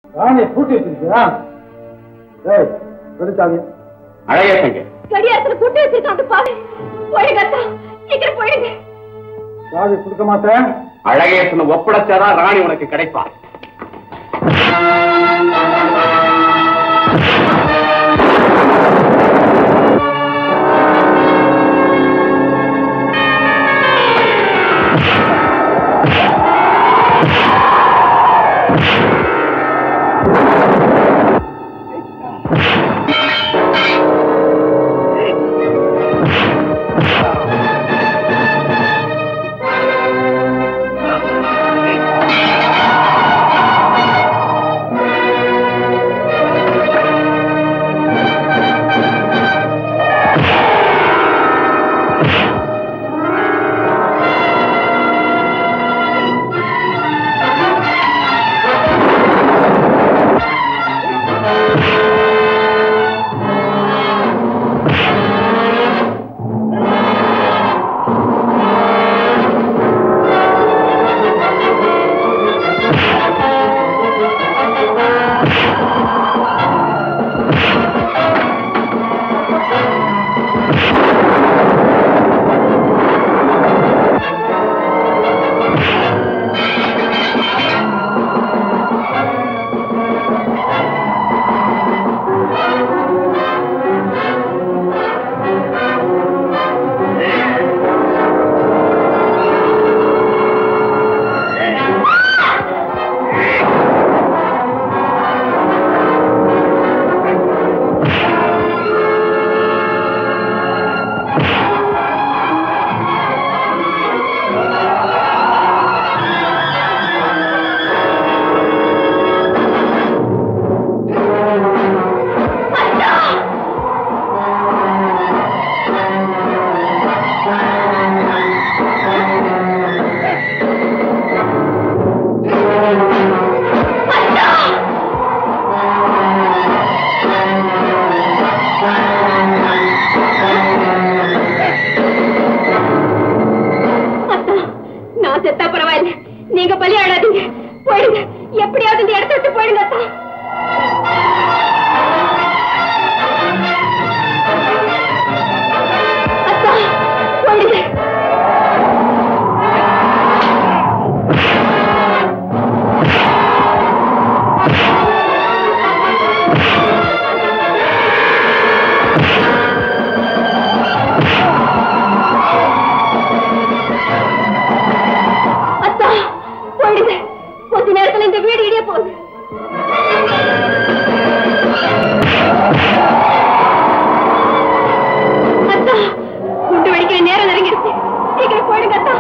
ராணியை பூட்டி வச்சிருக்கியா ஏய் வெளிச்சாவிய அழகே தங்க கடியாரத்துல கூட்டி வச்சிருக்காங்க பாரு போயிடுங்க அத்தா சீக்கிரம் போயிடுங்க சாவி கொடுக்க மாட்டேன் அழகேசனை ஒப்படைச்சாதான் ராணி உனக்கு கிடைப்பா அத்தா நான் செத்தா பரவாயில்ல நீங்க பலியாடாதீங்க போயிடுங்க எப்படியாவது இந்த இடத்த விட்டு போயிடுங்க அத்தா அத்தா போயிடுங்க அத்தா போயிடுங்க கொஞ்ச நேரத்துல இந்த வீடு இடிய போகுது அத்தா குண்டு வெடிக்கிற நேரம் நெருங்கிடுச்சு சீக்கிரம் போயிடுங்க அத்தா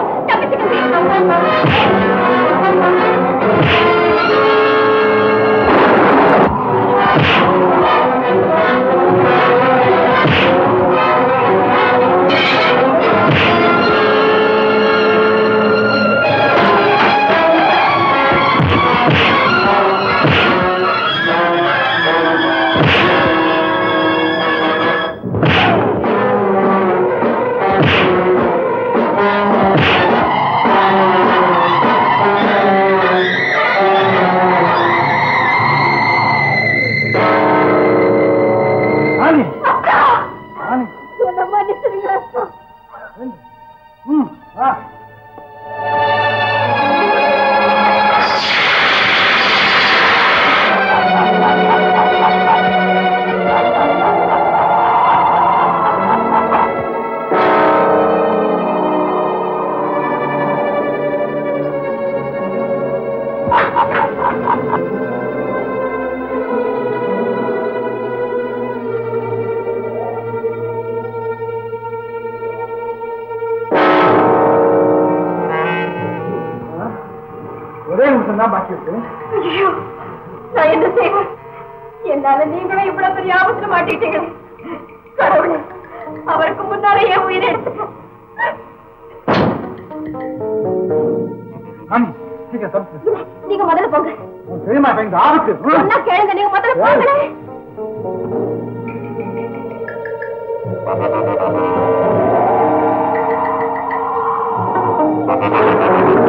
ராணி ராணி என்ன மன்னிச்சிடுங்க அத்தா ம் வா ஒரே நிமிஷம் தான் பாக்கி இருக்கு ஐயோ நான் என்ன செய்வேன் என்னால நீங்களே இவ்வளவு பெரிய ஆபத்துல மாட்டிட்டீங்க கடவுளே அவருக்கு முன்னாலே என் உயிரை எடுத்துட்டேன் ராணி சீக்கிரம் தப்பு நீங்க முதல்ல போங்க உனக்கு தெரியுமா இப்ப இந்த ஆபத்து சொன்னா கேளுங்க நீங்க முதல்ல போங்களேன் ஆ